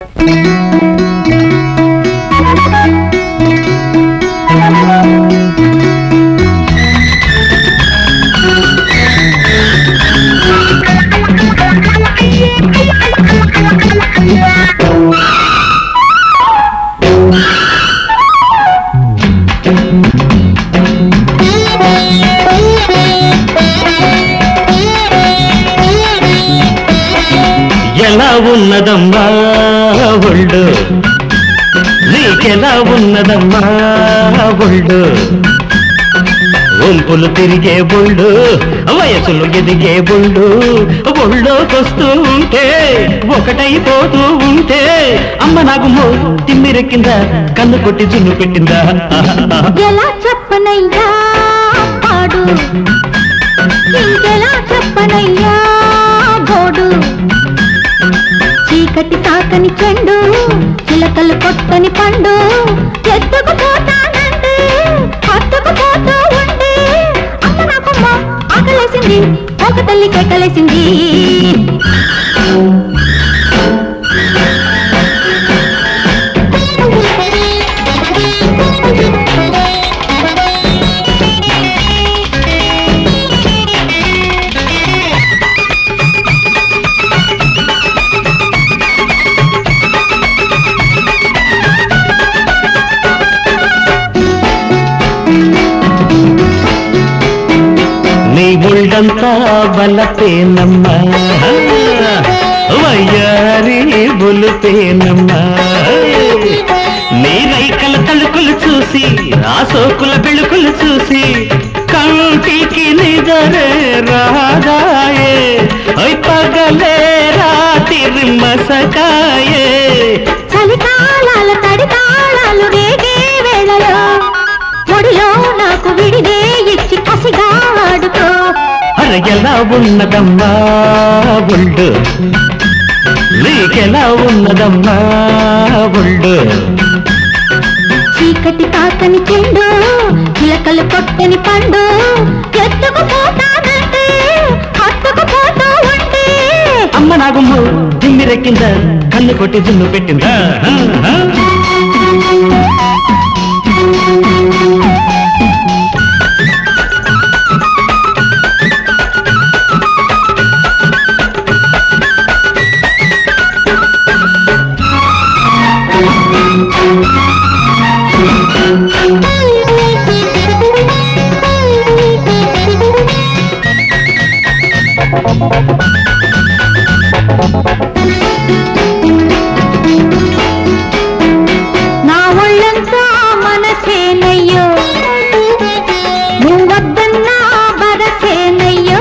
ఎలా ఉన్నదమ్మా ఒళ్ళు నీకెలా ఉన్నదమ్మా ఒళ్ళు వంపులు తిరిగే బొళ్ళు వయసులు ఎదిగే బొళ్ళు ఒళ్ళోకొస్తూ ఉంటే ఒకటైపోతూ ఉంటే అమ్మ నాకు మో తిమ్మిరెక్కిందా కన్ను కొట్టి జున్ను పెట్టిందా ఎలా చెప్పనయ్యా పాడు ఇంకెలా చెప్పనయ్యా గోడు చీకటి తాకని చెండు చిలకలు కొట్టని పండు ఎత్తుకుపోతానండి హత్తుకుపోతూ ఉండి అమ్మ నాకమ్మ ఆకలేసింది ఒక తల్లి కేకలేసింది నీ ముళ్ళంతా బలపేనమ్మా వయ్యారి బులుపేనమ్మా నీ రైకల తలుకులు చూసి ఆ సోకుల బెళుకులు చూసి కంటికి నిదరే రాగాయే ఒయ్ పగలే రాత్రి మసకాయే చలికాలాల తడి తాళాలు రేగే వేళలో ముడిలో నాకు విడిదే ఇచ్చి కసిగా ఆడుకో అర ఎలా ఉన్నదమ్మా ఒళ్ళు నీకెలా ఉన్నదమ్మా ఒళ్ళు చీకటి తాకని చెండు చిలకలు కొట్టని పండు ఎత్తుకుపోతానంటే హత్తుకుపోతూ ఉంటే అమ్మ నాగుమ్ము దిమ్మిరెక్కిందా కన్ను కొట్టి జున్ను పెట్టిందా నా ఒళ్ళంతా మనసేనయ్యో నువ్వద్దన్నా బరసేనయ్యో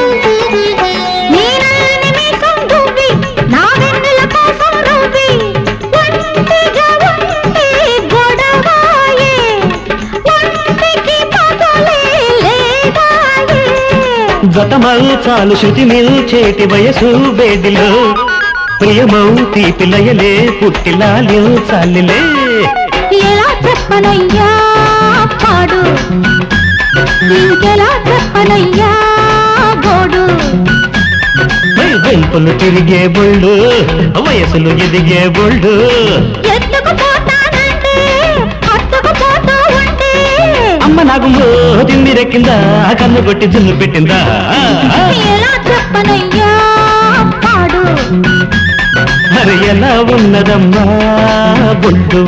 నేనల్లని మీసం దువ్వి నా వెన్నెల కోసం రువ్వి ఒంటిగా ఉంటే గొడవాయే ఒంటికి పగలే లేదాయే జతమౌ చాలు శృతి చేటి వయసు వేడిలో ప్రియమౌ తీపిలయలే పుట్టిలాలి చాలిలే ఎలా చెప్పనయ్యా పాడు ఇంకెలా చెప్పనయ్యా గోడు వెంపులు తిరిగే బొళ్ళు వయసులు ఎదిగే బొళ్ళు ఎత్తుకుపోతానంటే హత్తుకుపోతూ ఉంటే అమ్మ నాగుమ్ము దిమ్మిరెక్కిందా కన్ను కొట్టి జున్ను పెట్టిందా ఎలా చెప్పనయ్యా పాడు మరి ఎలా ఉన్నదమ్మా బొడ్డు